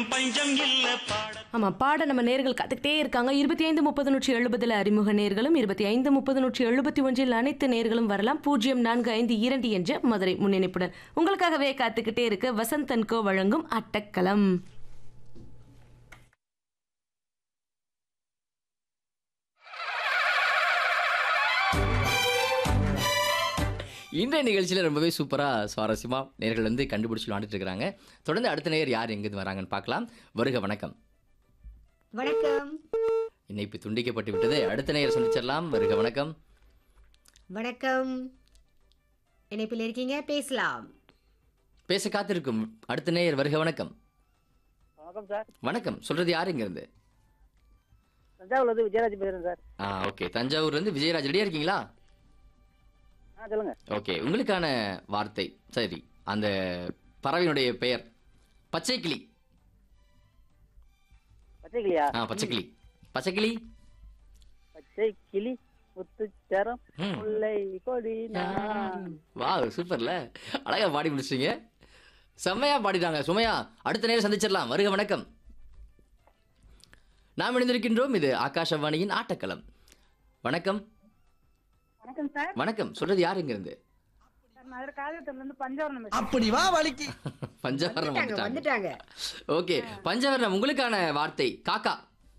பஞ்சம் இல்ல பாட ஆமா பாட நம்ம நேர்கள் கத்துக்கிட்டே இருக்காங்க இருபத்தி ஐந்து முப்பது நூற்றி எழுபதுல அறிமுக நேர்களும் இருபத்தி ஐந்து முப்பது நூற்றி எழுபத்தி ஒன்றில் அனைத்து நேர்களும் வரலாம் பூஜ்ஜியம் நான்கு ஐந்து இரண்டு என்ற மதுரை முன்னிணைப்புடன் உங்களுக்காகவே காத்துக்கிட்டே இருக்கு வசந்தன்கோ வழங்கும் அட்டக்களம் இன்றைய நிகழ்ச்சியில் ரொம்பவே சூப்பராக சுவாரஸ்யமாக நேர்கள் வந்து கண்டுபிடிச்சு விளாண்டுட்டு இருக்கிறாங்க தொடர்ந்து அடுத்த நேயர் யார் எங்கேருந்து வராங்கன்னு பார்க்கலாம் வருக வணக்கம் வணக்கம் இணைப்பு துண்டிக்கப்பட்டு விட்டது அடுத்த நேயர் சந்திச்சிடலாம் வருக வணக்கம் வணக்கம் இணைப்பில் இருக்கீங்க பேசலாம் பேச காத்திருக்கும் அடுத்த நேயர் வருக வணக்கம் வணக்கம் சார் வணக்கம் சொல்றது யார் இங்கேருந்து தஞ்சாவூர்ல இருந்து விஜயராஜ் பேசுறேன் சார் ஆ ஓகே தஞ்சாவூர்லேருந்து விஜயராஜ் ரெடியாக இருக்கீங்களா ஆ சொல்லுங்க ஓகே உங்களுக்கான வார்த்தை சரி அந்த பறவையினுடைய பெயர் பச்சை கிளி பச்சை கிளியா ஆ பச்சை கிளி பச்சை கிளி பச்சை கிளி முத்துச்சரம் ம். முல்லை கொடி வா சூப்பர்ல அழகா பாடி முடிச்சிட்டீங்க செம்மையா பாடிட்டாங்க சுமையா அடுத்த நேரம் சந்திச்சிடலாம் வருக வணக்கம் நாம் இணைந்திருக்கின்றோம் இது ஆகாஷவாணியின் ஆட்டக்களம் வணக்கம் வணக்கம் சார் வணக்கம் சொல்றது யார் இங்க இருந்து சார் மதுரை காலத்துல இருந்து பஞ்சவரணம் அப்படி வா வலிக்கு பஞ்சவரணம் வந்துட்டாங்க வந்துட்டாங்க வந்துட்டாங்க ஓகே பஞ்சவரணம் உங்களுக்கான வார்த்தை காக்கா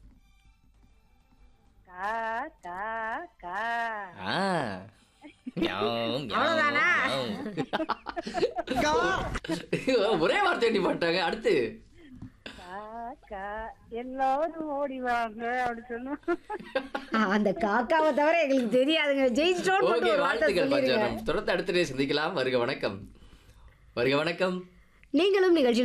கா கா கா ஆ. மியாவ், மியாவ், அவ்வளவுதானா? மியாவ். ஒரே வார்த்தை நீ பண்ணிட்டாங்க அடுத்து கா கா எல்லாரும் ஓடி வாங்க அப்படி சொன்னோம் ஆ, அந்த காக்காவை தவிர எங்களுக்கு தெரியாதுங்க ஜெயிச்சிட்டோன்னு ஓகே மட்டும் ஒரு வார்த்தை வாழ்த்துக்கள் சொல்லிருங்க பஞ்சவரணம் தொடர்ந்து அடுத்த நேரம் சந்திக்கலாம் வருக வணக்கம் வருக வணக்கம் நீங்களும் நிகழ்ச்சி